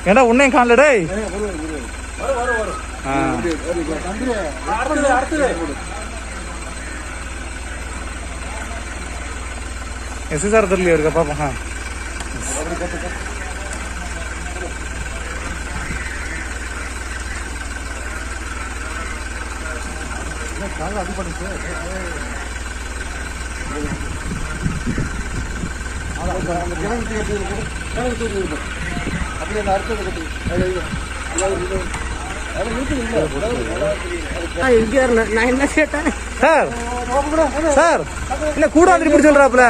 ஏண்டா உன்னையும் காணல டேய் ஆ. எஸ்எஸ்ஆர் தெரியல இருக்கா பாப்போம் ஆ. இங்க இருந்தேன். நான் என்ன கேட்டேன் சார் சார் என்ன கூட வந்து இப்படி சொல்றாப்புல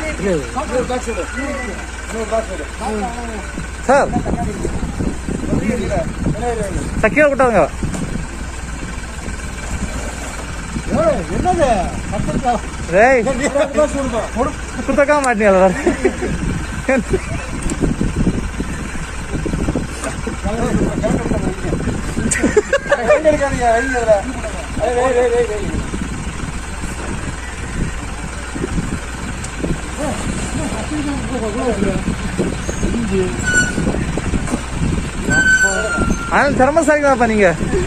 சார் சார் கீழே விட்டாங்க என்னது டேய் குத்தக்கா மாட்டீங்களா ஆனால் திறமசாலிங்களாப்பா நீங்க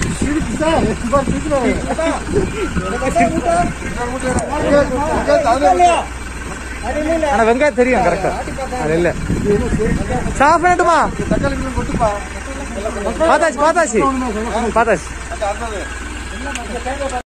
ஆனா வெங்காயம் தெரியும் கரெக்டா அது இல்ல சாஃப் பண்ணட்டுமா பார்த்தாச்சு பார்த்தாச்சு பார்த்தாச்சு